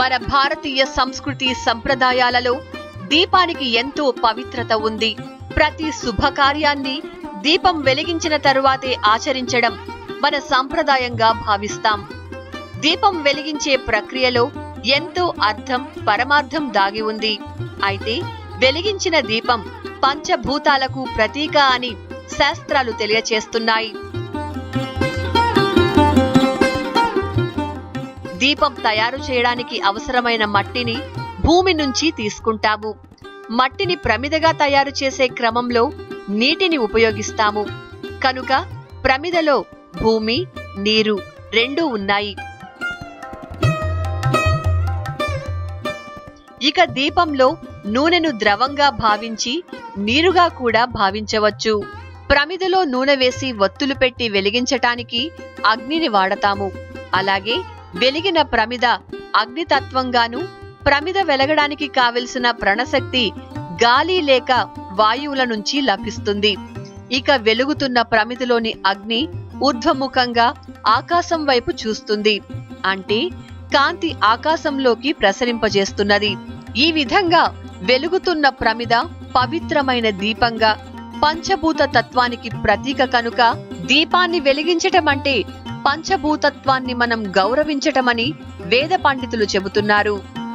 మన భారతీయ సంస్కృతి సంప్రదాయాలలో దీపానికి ఎంతో పవిత్రత ఉంది ప్రతి శుభకార్యాన్ని దీపం వెలిగించిన తరువాతే ఆచరించడం మన సంప్రదాయంగా భావిస్తాం దీపం వెలిగించే ప్రక్రియలో ఎంతో అర్థం పరమార్థం దాగి ఉంది అయితే వెలిగించిన దీపం పంచభూతాలకు ప్రతీక అని శాస్త్రాలు తెలియచేస్తున్నాయి దీపం తయారు చేయడానికి అవసరమైన మట్టిని భూమి నుంచి తీసుకుంటాము మట్టిని ప్రమిదగా తయారు చేసే క్రమంలో నీటిని ఉపయోగిస్తాము కనుక ప్రమిదలో భూమి నీరు రెండూ ఉన్నాయి ఇక దీపంలో నూనెను ద్రవంగా భావించి నీరుగా కూడా భావించవచ్చు ప్రమిదలో నూనె వేసి ఒత్తులు పెట్టి వెలిగించటానికి అగ్నిని వాడతాము అలాగే వెలిగిన ప్రమిద అగ్నితత్వంగాను ప్రమిద వెలగడానికి కావలసిన ప్రణశక్తి గాలి లేక వాయువుల నుంచి లభిస్తుంది ఇక వెలుగుతున్న ప్రమిదలోని అగ్ని ఊర్ధ్వముఖంగా ఆకాశం వైపు చూస్తుంది అంటే కాంతి ఆకాశంలోకి ప్రసరింపజేస్తున్నది ఈ విధంగా వెలుగుతున్న ప్రమిద పవిత్రమైన దీపంగా పంచభూత తత్వానికి ప్రతీక కనుక దీపాన్ని వెలిగించటం అంటే పంచభూతత్వాన్ని మనం గౌరవించటమని వేద పండితులు చెబుతున్నారు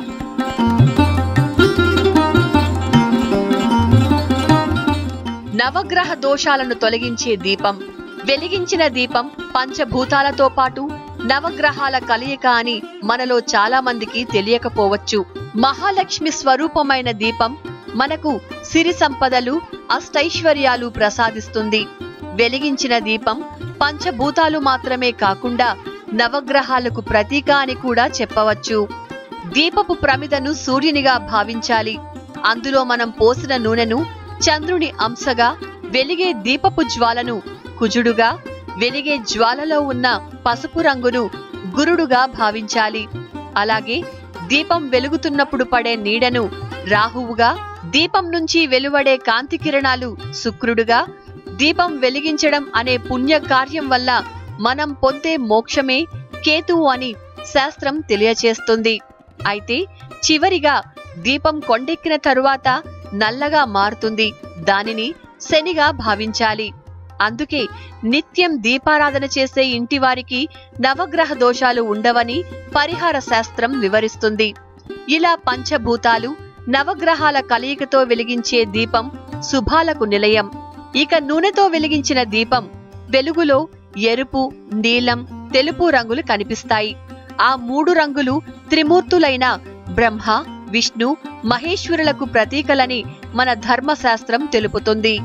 నవగ్రహ దోషాలను తొలగించే దీపం వెలిగించిన దీపం పంచభూతాలతో పాటు నవగ్రహాల కలయిక అని మనలో చాలా మందికి తెలియకపోవచ్చు మహాలక్ష్మి స్వరూపమైన దీపం మనకు సిరి సంపదలు అష్టైశ్వర్యాలు ప్రసాదిస్తుంది వెలిగించిన దీపం పంచభూతాలు మాత్రమే కాకుండా నవగ్రహాలకు ప్రతీక అని కూడా చెప్పవచ్చు దీపపు ప్రమిదను సూర్యునిగా భావించాలి అందులో మనం పోసిన నూనెను చంద్రుని అంశగా వెలిగే దీపపు జ్వాలను కుజుడుగా వెలిగే జ్వాలలో ఉన్న పసుపు రంగును గురుడుగా భావించాలి అలాగే దీపం వెలుగుతున్నప్పుడు పడే నీడను రాహువుగా దీపం నుంచి వెలువడే కాంతి కిరణాలు శుక్రుడుగా దీపం వెలిగించడం అనే పుణ్య కార్యం వల్ల మనం పొందే మోక్షమే కేతువు అని శాస్త్రం తెలియచేస్తుంది అయితే చివరిగా దీపం కొండెక్కిన తరువాత నల్లగా మారుతుంది దానిని శనిగా భావించాలి అందుకే నిత్యం దీపారాధన చేసే ఇంటి వారికి నవగ్రహ దోషాలు ఉండవని పరిహార శాస్త్రం వివరిస్తుంది ఇలా పంచభూతాలు నవగ్రహాల కలయికతో వెలిగించే దీపం శుభాలకు నిలయం ఇక నూనెతో వెలిగించిన దీపం వెలుగులో ఎరుపు నీలం తెలుపు రంగులు కనిపిస్తాయి ఆ మూడు రంగులు త్రిమూర్తులైన బ్రహ్మ విష్ణు మహేశ్వరులకు ప్రతీకలని మన ధర్మశాస్త్రం తెలుపుతుంది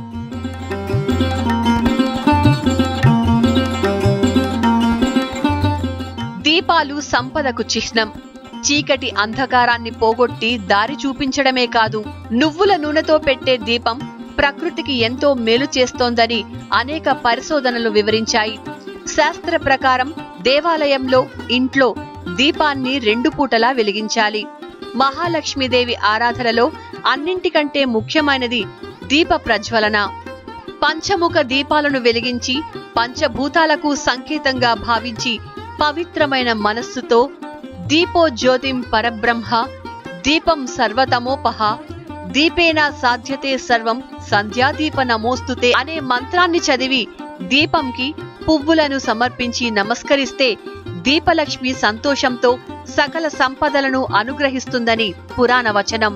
దీపాలు సంపదకు చిహ్నం చీకటి అంధకారాన్ని పోగొట్టి దారి చూపించడమే కాదు నువ్వుల నూనెతో పెట్టే దీపం ప్రకృతికి ఎంతో మేలు చేస్తోందని అనేక పరిశోధనలు వివరించాయి శాస్త్ర ప్రకారం దేవాలయంలో ఇంట్లో దీపాన్ని రెండు పూటలా వెలిగించాలి మహాలక్ష్మీదేవి ఆరాధనలో అన్నింటికంటే ముఖ్యమైనది దీప ప్రజ్వలన పంచముఖ దీపాలను వెలిగించి పంచభూతాలకు సంకేతంగా భావించి పవిత్రమైన మనస్సుతో దీపో జ్యోతిం పరబ్రహ్మ దీపం సర్వతమోపహ దీపేన సాధ్యతే సర్వం సంధ్యాదీప నమోస్తుతే అనే మంత్రాన్ని చదివి దీపంకి పువ్వులను సమర్పించి నమస్కరిస్తే దీపలక్ష్మి సంతోషంతో సకల సంపదలను అనుగ్రహిస్తుందని పురాణ వచనం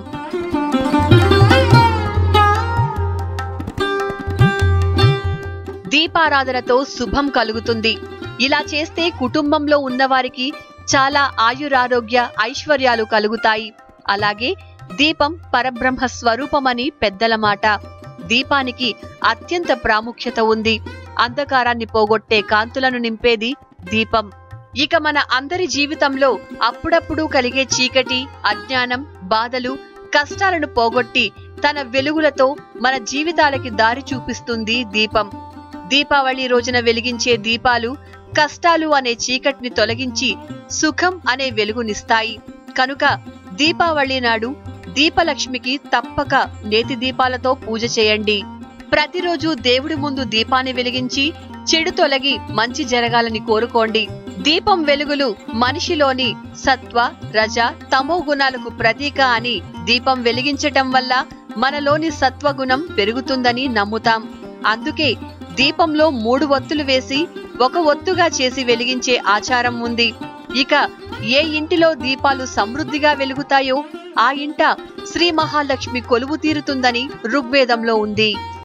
దీపారాధనతో శుభం కలుగుతుంది ఇలా చేస్తే కుటుంబంలో ఉన్నవారికి చాలా ఆయురారోగ్య ఐశ్వర్యాలు కలుగుతాయి అలాగే దీపం పరబ్రహ్మ స్వరూపమని పెద్దల మాట దీపానికి అత్యంత ప్రాముఖ్యత ఉంది అంధకారాన్ని పోగొట్టే కాంతులను నింపేది దీపం ఇక మన అందరి జీవితంలో అప్పుడప్పుడు కలిగే చీకటి అజ్ఞానం బాధలు కష్టాలను పోగొట్టి తన వెలుగులతో మన జీవితాలకి దారి చూపిస్తుంది దీపం దీపావళి రోజున వెలిగించే దీపాలు కష్టాలు అనే చీకటిని తొలగించి సుఖం అనే వెలుగునిస్తాయి కనుక దీపావళి నాడు దీపలక్ష్మికి తప్పక నేతి దీపాలతో పూజ చేయండి ప్రతిరోజు దేవుడి ముందు దీపాన్ని వెలిగించి చెడు తొలగి మంచి జరగాలని కోరుకోండి దీపం వెలుగులు మనిషిలోని సత్వ రజ తమో గుణాలకు ప్రతీక అని దీపం వెలిగించటం వల్ల మనలోని సత్వగుణం పెరుగుతుందని నమ్ముతాం అందుకే దీపంలో మూడు ఒత్తులు వేసి ఒక ఒత్తుగా చేసి వెలిగించే ఆచారం ఉంది ఇక ఏ ఇంటిలో దీపాలు సమృద్ధిగా వెలుగుతాయో ఆ ఇంట శ్రీ మహాలక్ష్మి కొలువు తీరుతుందని ఋగ్వేదంలో ఉంది